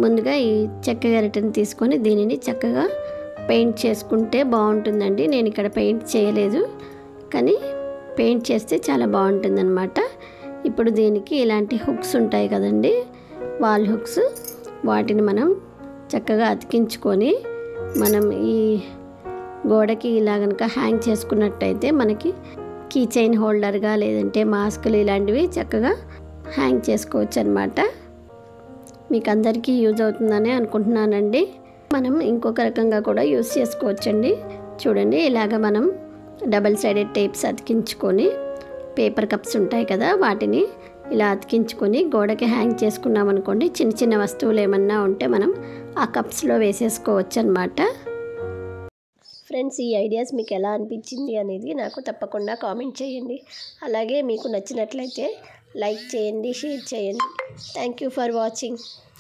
ముందుగా ఈ చెక్క గరిటెని తీసుకొని దీనిని చక్కగా పెయింట్ చేసుకుంటే బాగుంటుందండి నేను ఇక్కడ పెయింట్ చేయలేదు కానీ పెయింట్ చేస్తే చాలా బాగుంటుందన్నమాట ఇప్పుడు దీనికి ఇలాంటి హుక్స్ ఉంటాయి కదండి వాల్ హుక్స్ వాటిని మనం చక్కగా అతికించుకొని మనం ఈ గోడకి ఇలా కనుక హ్యాంగ్ చేసుకున్నట్టయితే మనకి కీ చైన్ హోల్డర్గా లేదంటే మాస్కులు ఇలాంటివి చక్కగా హ్యాంగ్ చేసుకోవచ్చు అనమాట మీకు అందరికీ యూజ్ అవుతుందని అనుకుంటున్నానండి మనం ఇంకొక రకంగా కూడా యూజ్ చేసుకోవచ్చండి చూడండి ఇలాగ మనం డబల్ సైడెడ్ టేప్స్ అతికించుకొని పేపర్ కప్స్ ఉంటాయి కదా వాటిని ఇలా అతికించుకొని గోడకి హ్యాంగ్ చేసుకున్నాం అనుకోండి చిన్న చిన్న వస్తువులు ఏమన్నా ఉంటే మనం ఆ కప్స్లో వేసేసుకోవచ్చు అనమాట ఫ్రెండ్స్ ఈ ఐడియాస్ మీకు ఎలా అనిపించింది అనేది నాకు తప్పకుండా కామెంట్ చేయండి అలాగే మీకు నచ్చినట్లయితే లైక్ చేయండి షేర్ చేయండి థ్యాంక్ యూ ఫర్ వాచింగ్